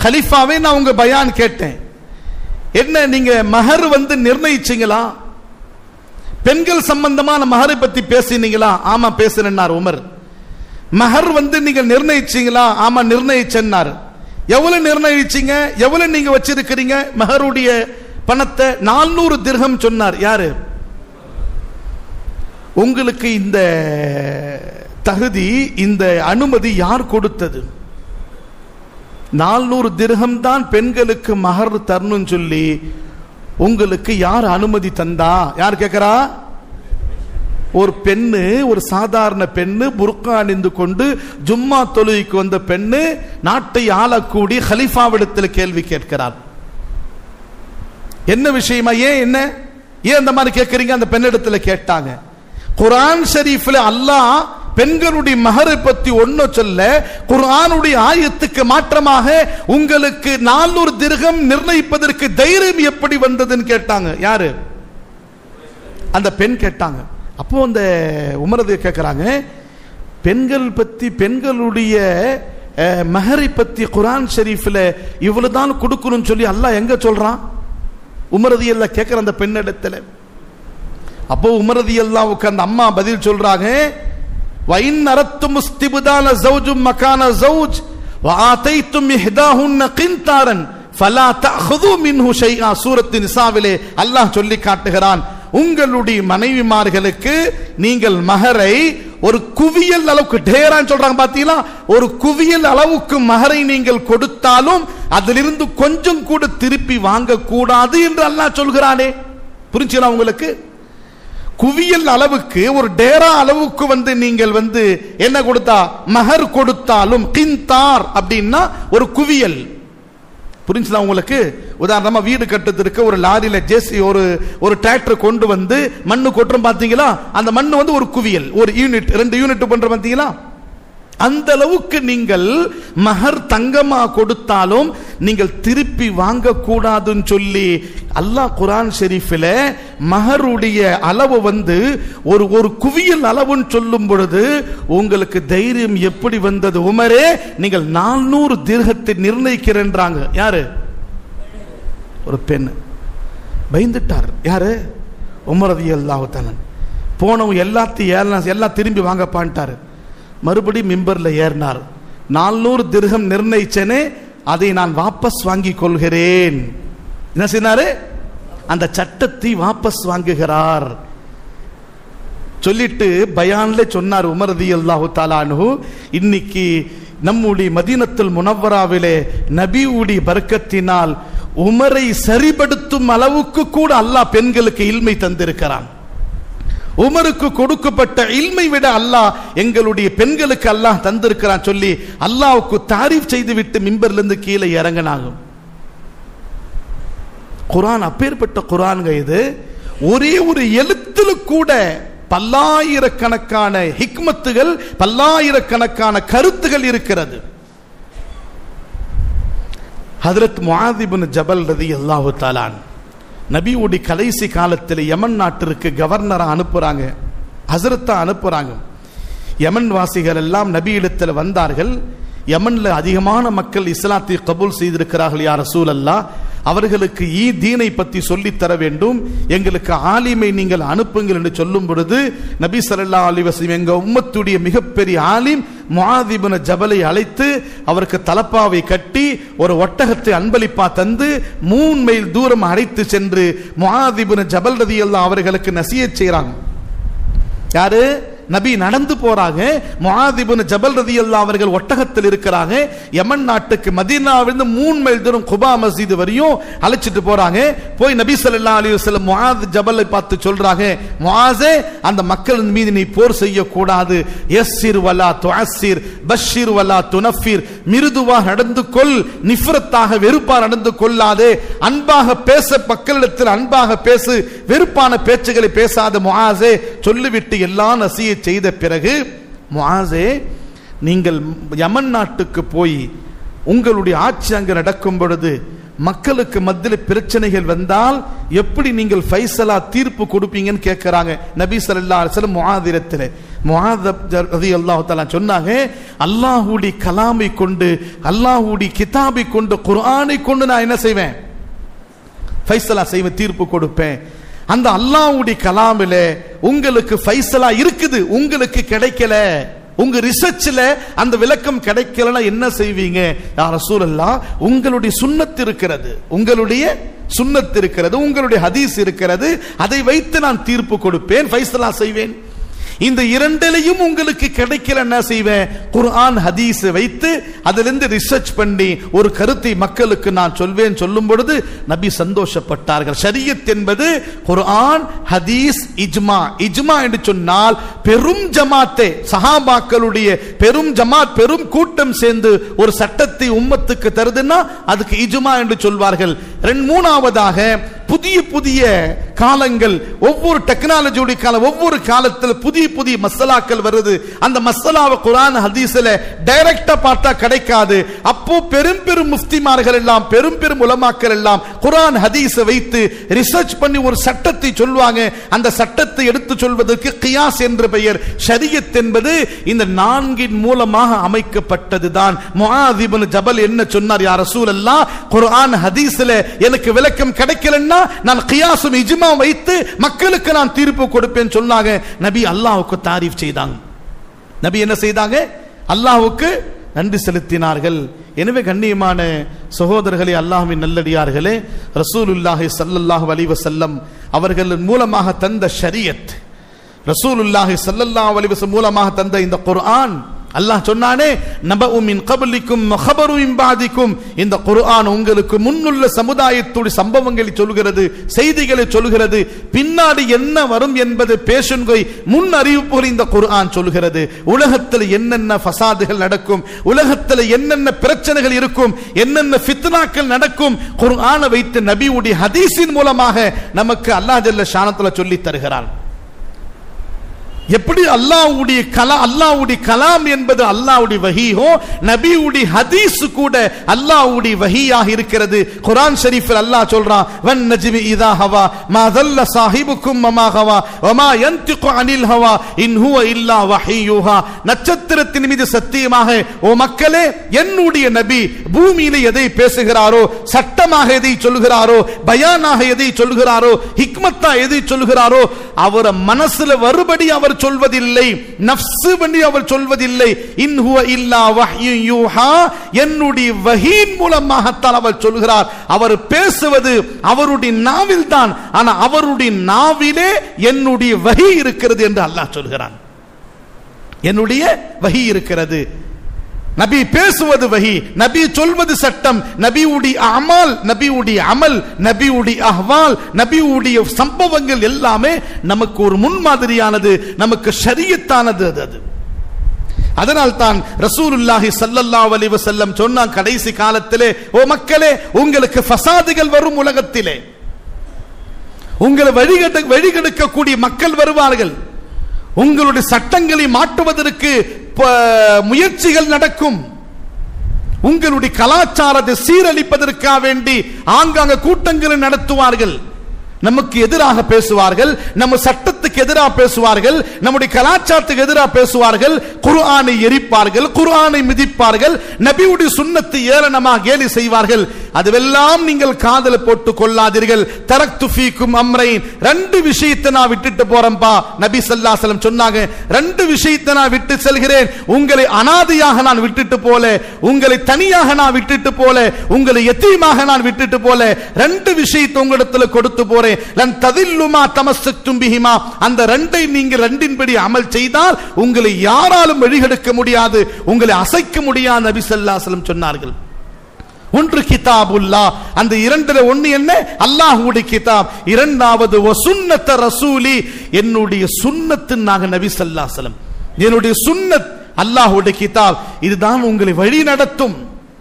கலிஃபாவே நான் உங்க பயான் கேட்டேன் என்ன நீங்க மஹர் வந்து நிர்ணயிச்சீங்களா பெண்கள் சம்பந்தமான மஹரை பத்தி பேசினீங்களா ஆமா பேசுறேன்னார் உமர் மஹர் வந்து நீங்க நிர்ணயிச்சீங்களா ஆமா நிர்ணயிச்சேன்னார் எவ்வளவு நிர்ணயிச்சீங்க எவ்வளவு நீங்க வச்சிருக்கிறீங்க மஹருடைய பணத்தை நானூறு திர்கம் சொன்னார் யாரு உங்களுக்கு இந்த தகுதி இந்த அனுமதி யார் கொடுத்தது நானூறு திர்கம் தான் பெண்களுக்கு மகர் தரணும்னு சொல்லி உங்களுக்கு யார் அனுமதி தந்தா யார் கேட்கிறா ஒரு பெண்ணு ஒரு சாதாரண பெண்ணு புர்கா அணிந்து கொண்டு ஜும்மா தொழுகைக்கு வந்த பெண்ணு நாட்டை ஆளக்கூடிய ஹலிஃபாவிடத்தில் கேள்வி கேட்கிறார் என்ன விஷயமா ஏன் என்ன ஏன் அந்த மாதிரி கேட்கறீங்க அந்த பெண்ணிடத்துல கேட்டாங்க குர்ஆன் ஷரீஃப்ல அல்லாஹ் பெண்களுடைய மகரை பத்தி ஒன்னு சொல்ல குர்ஆனுடைய ஆயத்துக்கு மாற்றமாக உங்களுக்கு நானூறு திர்கம் நிர்ணயிப்பதற்கு தைரியம் எப்படி வந்ததுன்னு கேட்டாங்க யாரு அந்த பெண் கேட்டாங்க அப்போ அந்த உமரது கேட்கிறாங்க பெண்கள் பத்தி பெண்களுடைய அஹ், மஹரை பத்தி குர்ஆன் ஷரீஃப்ல இவ்வளவுதான் கொடுக்கணும்னு சொல்லி அல்லாஹ் எங்க சொல்றான் உமரதி எல்லாம் கேட்கிற அந்த பெண்ணிடத்துல அப்போ உமரதி அல்லாவுக்கு அந்த அம்மா பதில் சொல்றாங்க வைன் அரத்தும் முஸ்திபுதான ஜௌஜும் மகான ஜௌஜ் وآتيتم إحداهن قنطارا فلا تأخذوا منه شيئا சூரத்து நிசாவிலே அல்லாஹ் சொல்லி காட்டுகிறான் உங்களுடைய மனைவிமார்களுக்கு நீங்கள் மகரை ஒரு குவியல் அளவுக்கு டேரான்னு சொல்றாங்க பாத்தீங்களா ஒரு குவியல் அளவுக்கு மகரை நீங்கள் கொடுத்தாலும் அதிலிருந்து கொஞ்சம் கூட திருப்பி வாங்க கூடாது என்று அல்லாஹ் சொல்கிறானே புரிஞ்சுங்களா உங்களுக்கு குவியல் அளவுக்கு ஒரு டேரா அளவுக்கு வந்து நீங்கள் வந்து என்ன கொடுத்தா மகர் கொடுத்தாலும் கிந்தார் அப்படின்னா ஒரு குவியல் புரிஞ்சுதா உங்களுக்கு உதாரணமா வீடு கட்டுறதுக்கு ஒரு லாரியில ஜேசி ஒரு ஒரு டிராக்டர் கொண்டு வந்து மண்ணு கொட்டுறோம் பாத்தீங்களா அந்த மண்ணு வந்து ஒரு குவியல் ஒரு யூனிட் ரெண்டு யூனிட் பண்ற பாத்தீங்களா அந்த அளவுக்கு நீங்கள் மகர் தங்கமா கொடுத்தாலும் நீங்கள் திருப்பி வாங்க கூடாதுன்னு சொல்லி அல்லாஹ் குரான் ஷெரீஃபில் மகருடைய அளவு வந்து ஒரு ஒரு குவியல் அளவுன்னு சொல்லும் பொழுது உங்களுக்கு தைரியம் எப்படி வந்தது உமரே நீங்கள் நானூறு தீர்க்கத்தை நிர்ணயிக்கிறேன்றாங்க யாரு ஒரு பெண் பயந்துட்டார் யாரு உமரதி அல்லாஹு போனவங்க எல்லாத்தையும் ஏறலாம் எல்லாம் திரும்பி வாங்கப்பான்ட்டாரு மறுபடி மிம்பர்ல ஏறினார் நானூறு திர்கம் நிர்ணயிச்சனே அதை நான் வாபஸ் வாங்கிக் கொள்கிறேன் என்ன செய்தாரு அந்த சட்டத்தை வாபஸ் வாங்குகிறார் சொல்லிட்டு பயான்ல சொன்னார் உமரதி அல்லாஹு தாலானு இன்னைக்கு நம்முடைய மதீனத்துல் முனவராவிலே நபியுடைய பர்க்கத்தினால் உமரை சரிபடுத்தும் அளவுக்கு கூட அல்லாஹ் பெண்களுக்கு இல்மை தந்திருக்கிறான் உமருக்கு கொடுக்கப்பட்ட இல்மை விட அல்லாஹ் எங்களுடைய பெண்களுக்கு அல்லாஹ் தந்திருக்கிறான் சொல்லி அல்லாஹ்வுக்கு தாரீஃப் செய்துவிட்டு மிம்பர்ல இருந்து கீழே இறங்கினாங்க குரான் அப்பேற்பட்ட குரான்க இது ஒரே ஒரு எழுத்துல கூட பல்லாயிரக்கணக்கான ஹிக்மத்துகள் பல்லாயிரக்கணக்கான கருத்துகள் இருக்கிறது ஹதரத் முஆதிபின் ஜபல் ரதி அல்லாஹு தாலான் நபியுடைய கடைசி காலத்தில் யமன் நாட்டிற்கு கவர்னரா அனுப்புறாங்க ஹசரத்தா அனுப்புறாங்க யமன் வாசிகள் எல்லாம் நபியிடத்தில் வந்தார்கள் யமன்ல அதிகமான மக்கள் இஸ்லாத்தை கபூல் செய்திருக்கிறார்கள் யார் ரசூல் அல்லா அவர்களுக்கு ஈ தீனை பற்றி சொல்லித் தர வேண்டும் எங்களுக்கு ஆலிமை நீங்கள் அனுப்புங்கள் என்று சொல்லும் பொழுது நபி ஸல்லல்லாஹு அலைஹி வஸல்லம் எங்க உம்மத்துடைய மிகப்பெரிய ஆலிம் முஆதிபுன ஜபலை அழைத்து அவருக்கு தலப்பாவை கட்டி ஒரு ஒட்டகத்தை அன்பளிப்பா தந்து மூணு மைல் தூரம் அழைத்து சென்று முஆதிபுன ஜபல் ரதியல்லாஹு அவர்களுக்கு நசியத் செய்றாங்க யாரு நபி நடந்து போறாங்க முஆதிபுன் ஜபல் ரதியல்லாஹு அவர்கள் ஒட்டகத்தில் இருக்கிறாங்க யமன் நாட்டுக்கு மதீனாவிலிருந்து மூணு மைல் தூரம் குபா மஸ்ஜித் வரையும் அழைச்சிட்டு போறாங்க போய் நபி ஸல்லல்லாஹு அலைஹி வஸல்லம் முஆத் ஜபலை பார்த்து சொல்றாங்க முஆஸே அந்த மக்களின் மீது நீ போர் செய்ய கூடாது யஸ்ஸிர் வலா துஅஸ்ஸிர் பஷ்ஷிர் வலா துனஃபிர் மிருதுவாக நடந்து கொள் நிஃப்ரத்தாக வெறுப்பா நடந்து கொள்ளாதே அன்பாக பேச மக்களிடத்தில் அன்பாக பேசு வெறுப்பான பேச்சுகளை பேசாத முஆஸே சொல்லிவிட்டு எல்லாம் நசிய செய்த பிறகு முஆஸே நீங்கள் யமன் நாட்டுக்கு போய் உங்களுடைய ஆட்சி அங்கு நடக்கும் பொழுது மக்களுக்கு மத்தியில் பிரச்சனைகள் வந்தால் எப்படி நீங்கள் ஃபைசலா தீர்ப்பு கொடுப்பீங்கன்னு கேட்கிறாங்க நபி ஸல்லல்லாஹு அலைஹி வஸல்லம் முஆதிரத்தில் முஆதப் ரலியல்லாஹு தஆலா சொன்னாங்க அல்லாஹ்வுடைய கலாமை கொண்டு அல்லாஹ்வுடைய கிதாபை கொண்டு குர்ஆனை கொண்டு நான் என்ன செய்வேன் ஃபைசலா செய்வேன் தீர்ப்பு கொடுப்பேன் அந்த அல்லாஹ்வுடைய கலாமில உங்களுக்கு ஃபைசலா இருக்குது உங்களுக்கு கிடைக்கல உங்க ரிசர்ச்ல அந்த விளக்கம் கிடைக்கலன்னா என்ன செய்வீங்க யா ரசூலல்லாஹ் உங்களுடைய சுன்னத் இருக்கிறது உங்களுடைய சுன்னத் இருக்கிறது உங்களுடைய ஹதீஸ் இருக்கிறது அதை வைத்து நான் தீர்ப்பு கொடுப்பேன் ஃபைசலா செய்வேன் இந்த இரண்டிலையும் உங்களுக்கு கிடைக்கல என்ன செய்வேன் குர்ஆன் ஹதீஸ் வைத்து அதிலிருந்து ரிசர்ச் பண்ணி ஒரு கருத்தை மக்களுக்கு நான் சொல்வேன் சொல்லும் பொழுது நபி சந்தோஷப்பட்டார்கள் ஷரியத் என்பது குர்ஆன் ஹதீஸ் இஜ்மா இஜ்மா என்று சொன்னால் பெரும் ஜமாத்தே சஹாபாக்களுடைய பெரும் ஜமாத் பெரும் கூட்டம் சேர்ந்து ஒரு சட்டத்தை உம்மத்துக்கு தருதுன்னா அதுக்கு இஜ்மா என்று சொல்வார்கள் ரெண்டு மூணாவதாக புதிய புதிய காலங்கள் ஒவ்வொரு டெக்னாலஜியுடைய காலம் ஒவ்வொரு காலத்தில் புதிய புதிய மசாலாக்கள் வருது அந்த மசாலாவை குரான் ஹதீஸ்ல டைரக்டா பார்த்தா கிடைக்காது அப்போ பெரும் பெரும் முஃப்திமார்கள் எல்லாம் பெரும் பெரும் உலமாக்கள் எல்லாம் குரான் ஹதீஸை வைத்து ரிசர்ச் பண்ணி ஒரு சட்டத்தை சொல்வாங்க அந்த சட்டத்தை எடுத்து சொல்வதற்கு கியாஸ் என்ற பெயர் ஷரியத் என்பது இந்த நான்கின் மூலமாக அமைக்கப்பட்டதுதான் முஆதிபன் ஜபல் என்ன சொன்னார் யார் ரசூல் அல்லாஹ் குர்ஆன் ஹதீஸ்ல எனக்கு விளக்கம் கிடைக்கலன்னா நான் கியாசும் இஜ்மா வைத்து மக்களுக்கு நான் தீர்ப்பு கொடுப்பேன் சொன்னாங்க நபி அல்லாஹ்வுக்கு தாரீஃப் செய்தாங்க நபி என்ன செய்தாங்க அல்லாஹ்வுக்கு நன்றி செலுத்தினார்கள் எனவே கண்ணியமான சகோதரர்களே அல்லாஹ்வின் நல்லடியார்களே ரசூலுல்லாஹி ஸல்லல்லாஹு அலைஹி வஸல்லம் அவர்களின் மூலமாக தந்த ஷரியத் ரசூலுல்லாஹி ஸல்லல்லாஹு அலைஹி வஸல்லம் மூலமாக தந்த இந்த குர்ஆன் அல்லாஹ் சொன்னானே நபஉ மின் கபலிக்கும் மஹபரு மின் பாதிக்கும் இந்த குர்ஆன் உங்களுக்கு முன்னுள்ள சமுதாயத்துடைய சம்பவங்களை சொல்கிறது செய்திகளை சொல்கிறது பின்னாடி என்ன வரும் என்பது பேஷன்கை முன் அறிவிப்புகள் இந்த குர்ஆன் சொல்கிறது உலகத்தில் என்னென்ன ஃபசாதுகள் நடக்கும் உலகத்தில் என்னென்ன பிரச்சனைகள் இருக்கும் என்னென்ன ஃபித்னாக்கள் நடக்கும் குர்ஆனை வைத்து நபியுடைய ஹதீஸின் மூலமாக நமக்கு அல்லாஹ் ஜல்ல ஷானத்துல சொல்லி தருகிறான் எப்படி அல்லாஹ்வுடைய கலா அல்லாஹ்வுடைய கலாம் என்பது அல்லாஹ்வுடைய வஹீஹோ நபியுடைய ஹதீஸ் கூட அல்லாஹ்வுடைய வஹீயாக இருக்கிறது குர்ஆன் ஷரீஃபில் அல்லாஹ் சொல்றான் வன் நஜ்மி இதா ஹவா மா தல்ல சாஹிபுக்கும் மமா ஹவா வமா யன்திகு அனில் ஹவா இன் ஹுவ இல்லா வஹீயுஹா நட்சத்திரத்தின் மீது சத்தியமாக ஓ மக்களே என்னுடைய நபி பூமியில எதை பேசுகிறாரோ சட்டமாக எதை சொல்கிறாரோ பயானாக எதை சொல்கிறாரோ ஹிக்மத்தா எதை சொல்கிறாரோ அவர் மனசுல வருபடி அவர் சொல்வதில்லை நஃப்சு பண்ணி அவர் சொல்வதில்லை இன் ஹுவ இல்லா வஹ்யு யூஹா என்னுடைய வஹீன் மூலமாகத்தான் அவர் சொல்கிறார் அவர் பேசுவது அவருடைய நாவில் தான் ஆனா அவருடைய நாவிலே என்னுடைய வஹி இருக்கிறது என்று அல்லாஹ் சொல்கிறான் என்னுடைய வஹி இருக்கிறது நபி பேசுவது வஹி நபி சொல்வது சட்டம் நபியுடைய அமல் நபியுடைய அமல் நபியுடைய அஹ்வால் நபியுடைய சம்பவங்கள் எல்லாமே நமக்கு ஒரு முன்மாதிரியானது நமக்கு ஷரியத்தானது அது அது அதனால் தான் ரசூலுல்லாஹி ஸல்லல்லாஹு அலைஹி வஸல்லம் சொன்னான் கடைசி காலத்திலே ஓ மக்களே உங்களுக்கு ஃபசாதுகள் வரும் உலகத்திலே உங்களை வழிகெடு வழிகெடுக்கக்கூடிய மக்கள் வருவார்கள் உங்களுடைய சட்டங்களை மாற்றுவதற்கு ப- முயற்சிகள் நடக்கும் உங்களுடைய கலாச்சாரத்தை சீரழிப்பதற்காக வேண்டி ஆங்காங்க கூட்டங்களை நடத்துவார்கள் நமக்கு எதிராக பேசுவார்கள் நம்ம சட்டத்துக்கு எதிராக பேசுவார்கள் நம்முடைய கலாச்சாரத்துக்கு எதிராக பேசுவார்கள் குர்ஆனை எரிப்பார்கள் குர்ஆனை மிதிப்பார்கள் நபியுடைய சுன்னத்தை ஏளனமாக கேலி செய்வார்கள் அதுவெல்லாம் நீங்கள் காதல போட்டு கொள்ளாதீர்கள் தரக்து ஃபீக்கும் அம்ரைன் ரெண்டு விஷயத்தை நான் விட்டுட்டு போறேன்பா நபி ஸல்லல்லாஹு அலைஹி வஸல்லம் சொன்னாங்க ரெண்டு விஷயத்தை நான் விட்டு செல்கிறேன் உங்களை அனாதையாக நான் விட்டுட்டு போல உங்களை தனியாக நான் விட்டுட்டு போல உங்களை எத்தீமாக நான் விட்டுட்டு போல ரெண்டு விஷயத்தை உங்களிடத்துல கொடுத்து போறேன் லன் ததில்லுமா தமஸ்ஸக்தும் பிஹிமா அந்த ரெண்டை நீங்க ரெண்டின்படி அமல் செய்தால் உங்களை யாராலும் வழிகெடுக்க முடியாது உங்களை அசைக்க முடியாது நபி ஸல்லல்லாஹு அலைஹி வஸல்லம் சொன்னார்கள் ஒன்று கிதாபுல்லா அந்த இரண்டுல ஒண்ணு என்ன அல்லாஹ்வுடைய கிதாப் இரண்டாவது வசுன்னத்த ரசூலி என்னுடைய சுன்னத்து நாங்க நபி ஸல்லல்லாஹு அலைஹி வஸல்லம் என்னுடைய சுன்னத் அல்லாஹ்வுடைய கிதாப் இதுதான் உங்களை வழி நடத்தும்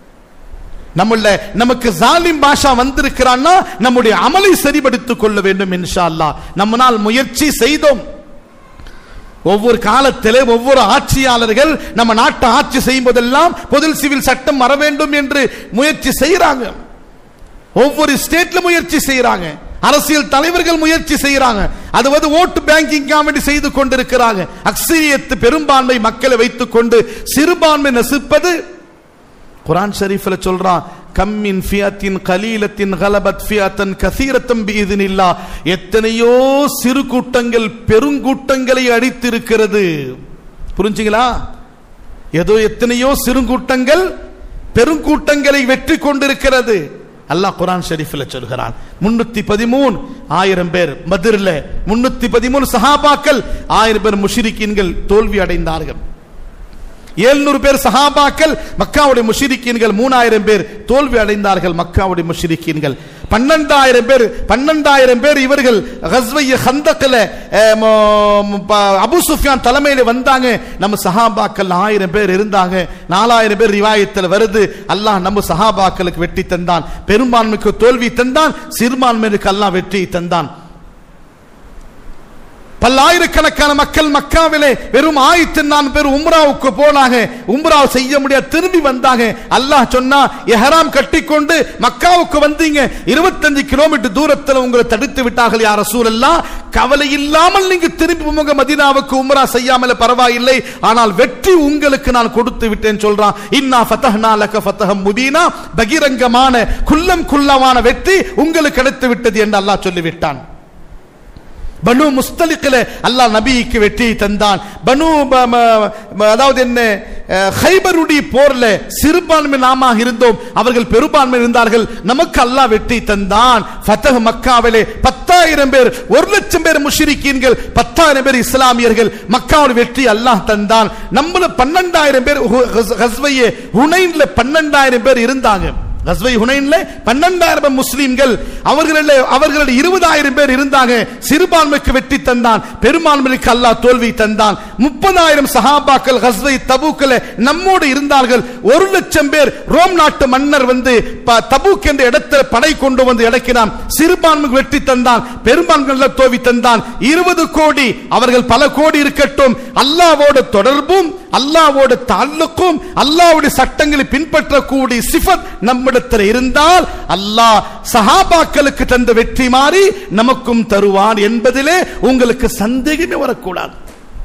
நம்மள நமக்கு ஜாலிம் பாஷா வந்திருக்கிறான்னா நம்முடைய அமலை சரிபடுத்திக் கொள்ள வேண்டும் இன்ஷா அல்லாஹ் நம்மனால் முயற்சி செய்தோம் ஒவ்வொரு காலத்திலே ஒவ்வொரு ஆட்சியாளர்கள் நம்ம நாட்டை ஆட்சி செய்யும் போதெல்லாம் பொது சிவில் சட்டம் வர வேண்டும் என்று முயற்சி செய்கிறாங்க ஒவ்வொரு ஸ்டேட்ல முயற்சி செய்யறாங்க அரசியல் தலைவர்கள் முயற்சி செய்யறாங்க அது வந்து ஓட்டு பேங்கிங் வேண்டி செய்து கொண்டிருக்கிறாங்க அக்ஸரியத்து பெரும்பான்மை மக்களை வைத்துக் கொண்டு சிறுபான்மை நசுப்பது குரான் ஷரீஃப்ல சொல்றான் கம்மின் ஃபியத்தின் கலீலத்தின் கலபத் ஃபியத்தன் கசீரத்தம் பீதினில்லா எத்தனையோ சிறு கூட்டங்கள் பெருங்கூட்டங்களை அடித்திருக்கிறது புரிஞ்சுங்களா ஏதோ எத்தனையோ சிறுங்கூட்டங்கள் பெருங்கூட்டங்களை வெற்றி கொண்டிருக்கிறது அல்லாஹ் குரான் ஷரீஃபில் சொல்கிறான் முன்னூத்தி பதிமூணு ஆயிரம் பேர் மதுரில் முன்னூத்தி பதிமூணு சஹாபாக்கள் ஆயிரம் பேர் முஷிரிக்கீன்கள் தோல்வி அடைந்தார்கள் ஏழ்நூறு பேர் சஹாபாக்கள் மக்காவுடைய முஷிரிக்கீன்கள் மூணாயிரம் பேர் தோல்வி அடைந்தார்கள் மக்காவுடைய முஷிரிக்கீன்கள் பன்னெண்டாயிரம் பேர் பன்னெண்டாயிரம் பேர் இவர்கள் ஹஸ்வைய ஹந்தக்கில் அபு சுஃபியான் தலைமையில் வந்தாங்க நம்ம சஹாபாக்கள் ஆயிரம் பேர் இருந்தாங்க நாலாயிரம் பேர் ரிவாயத்தில் வருது அல்லாஹ் நம்ம சஹாபாக்களுக்கு வெற்றி தந்தான் பெரும்பான்மைக்கு தோல்வி தந்தான் சிறுபான்மைக்கு அல்லாஹ் வெற்றி தந்தான் பல்லாயிரக்கணக்கான மக்கள் மக்காவிலே வெறும் ஆயிரத்தி நான்கு பேர் உம்ராவுக்கு போனாங்க உம்ரா செய்ய முடியாது திரும்பி வந்தாங்க அல்லாஹ் சொன்னா எஹராம் கட்டிக்கொண்டு மக்காவுக்கு வந்தீங்க இருபத்தஞ்சு கிலோமீட்டர் தூரத்தில் உங்களை தடுத்து விட்டார்கள் யார் ரசூல் எல்லாம் கவலை இல்லாமல் நீங்க திரும்பி உங்க மதினாவுக்கு உம்ரா செய்யாமல் பரவாயில்லை ஆனால் வெற்றி உங்களுக்கு நான் கொடுத்து விட்டேன் சொல்றான் இன்னா ஃபதஹ்னா லக ஃபதஹம் முபீனா பகிரங்கமான குல்லம் குல்லமான வெற்றி உங்களுக்கு கிடைத்து விட்டது என்று அல்லாஹ் சொல்லிவிட்டான் பனு முஸ்தலிக்கில் அல்லாஹ் நபிக்கு வெற்றி தந்தான் பனு அதாவது என்ன ஹைபருடைய போர்ல சிறுபான்மை நாம இருந்தோம் அவர்கள் பெரும்பான்மை இருந்தார்கள் நமக்கு அல்லாஹ் வெற்றி தந்தான் ஃபத்தஹ் மக்காவிலே பத்தாயிரம் பேர் ஒரு லட்சம் பேர் முஷிரிக்கீன்கள் பத்தாயிரம் பேர் இஸ்லாமியர்கள் மக்காவோட வெற்றி அல்லாஹ் தந்தான் நம்மள பன்னெண்டாயிரம் பேர் ஹஸ்வையே ஹுனைன்ல பன்னெண்டாயிரம் பேர் இருந்தாங்க கஸ்வை ஹுனைன்ல பன்னெண்டாயிரம் முஸ்லிம்கள் அவர்களில் அவர்களுடைய இருபதாயிரம் பேர் இருந்தாங்க சிறுபான்மைக்கு வெற்றி தந்தான் பெரும்பான்மைக்கு அல்லாஹ் தோல்வி தந்தான் முப்பதாயிரம் சஹாபாக்கள் கஸ்வை தபூக்கில் நம்மோடு இருந்தார்கள் ஒரு லட்சம் பேர் ரோம் நாட்டு மன்னர் வந்து தபூக் என்ற இடத்தில் படை கொண்டு வந்து இறக்கினான் சிறுபான்மைக்கு வெற்றி தந்தான் பெரும்பான்மை தோல்வி தந்தான் இருபது கோடி அவர்கள் பல கோடி இருக்கட்டும் அல்லாவோட தொடர்பும் அல்லாவோட தாலுக்கும் அல்லாவுடைய சட்டங்களை பின்பற்றக்கூடிய சிஃபத் நம்மிடத்தில் இருந்தால் அல்லாஹ் சஹாபாக்களுக்கு தந்த வெற்றி மாறி நமக்கும் தருவான் என்பதிலே உங்களுக்கு சந்தேகமே வரக்கூடாது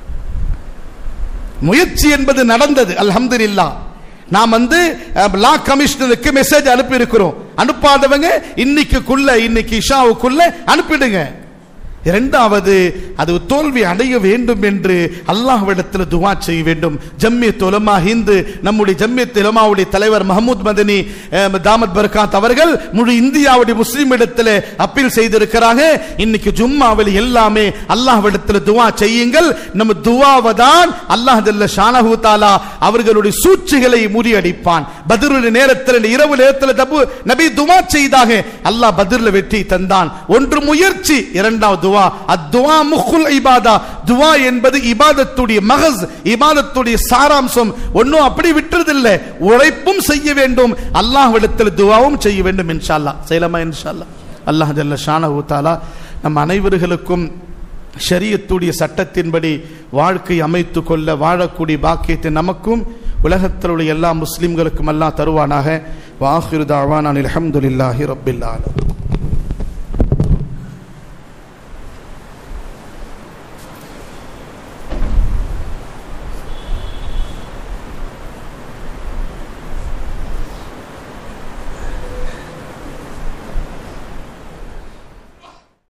முயற்சி என்பது நடந்தது அல்ஹம்துலில்லாஹ் நாம் வந்து லா கமிஷனருக்கு மெசேஜ் அனுப்பி இருக்கிறோம் அனுப்பாதவங்க இன்னைக்குள்ள இன்னைக்கு இஷாவுக்குள்ள அனுப்பிடுங்க இரண்டாவது அது தோல்வி அடைய வேண்டும் என்று அல்லாஹ்விடத்தில் துவா செய்ய வேண்டும் ஜம்மியத் உலமா ஹிந்து நம்முடைய ஜம்மியத் உலமாவுடைய தலைவர் மஹமூத் மதனி தாமத் பர்காத் அவர்கள் முழு இந்தியாவுடைய முஸ்லிம் இடத்துல அப்பீல் செய்திருக்கிறாங்க இன்னைக்கு ஜும்மாவில் எல்லாமே அல்லாஹ்விடத்தில் துவா செய்யுங்கள் நம்ம துவாவதான் அல்லாஹ் ஜல்ல ஷானஹு தாலா அவர்களுடைய சூழ்ச்சிகளை முறியடிப்பான் பத்ருடைய நேரத்தில் இரவு நேரத்தில் தபு நபி துவா செய்தாக அல்லாஹ் பத்ரில் வெற்றி தந்தான் ஒன்று முயற்சி இரண்டாவது துவா அத்துவா முகுல் இபாதா துவா என்பது இபாதத்துடைய மகஸ் இபாதத்துடைய சாராம்சம் ஒன்னும் அப்படி விட்டுறதில்லை உழைப்பும் செய்ய வேண்டும் அல்லாஹ்விடத்தில் துவாவும் செய்ய வேண்டும் இன்ஷா அல்லாஹ் செய்யலாமா இன்ஷா அல்லாஹ் அல்லாஹ் ஜல்ல ஷானஹு தாலா நம் அனைவர்களுக்கும் ஷரியத்துடைய சட்டத்தின்படி வாழ்க்கை அமைத்து கொள்ள வாழக்கூடிய பாக்கியத்தை நமக்கும் உலகத்தில் உள்ள எல்லா முஸ்லிம்களுக்கும் எல்லாம் தருவானாக வாஹிரு தாவான் அல்ஹம்துலில்லாஹி ரப்பில் ஆலமீன்